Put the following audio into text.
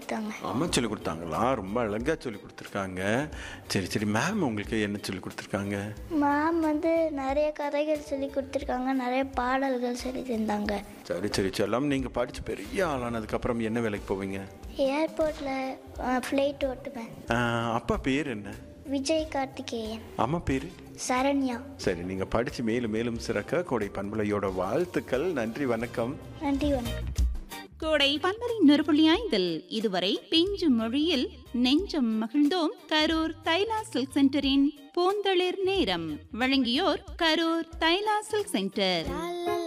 கொடுத்தாங்க அம்மா சொல்லி கொடுத்தாங்களா ரொம்ப அழகாக சொல்லி கொடுத்துருக்காங்க சரி சரி மேம் உங்களுக்கு என்ன சொல்லி கொடுத்துருக்காங்க மேம் வந்து நிறைய கதைகள் சொல்லி கொடுத்துருக்காங்க நிறைய பாடல்கள் சொல்லி தந்தாங்க சரி சரி செல்லம் நீங்கள் படித்து பெரிய ஆளானதுக்கப்புறம் என்ன வேலைக்கு போவீங்க ஏர்போர்ட்டில் ஃப்ளைட் ஓட்டுவேன் ஆஹ், அப்பா பேர் என்ன விஜய் கார்த்திகேயன் அம்மா பேர் சரண்யா சரி நீங்கள் படித்து மேலும் மேலும் சிறக்க கோடை பண்பலையோட வாழ்த்துக்கள் நன்றி வணக்கம் நன்றி வணக்கம் கோடை பன்மரி நொறுபுள்ளி ஐந்தில் இதுவரை பிஞ்சு மொழியில் நெஞ்சம் மகிழ்ந்தோம் கரூர் தைலா சில்க் சென்டரின் பூந்தளிர் நேரம் வழங்கியோர் கரூர் தைலா சில்க் சென்டர்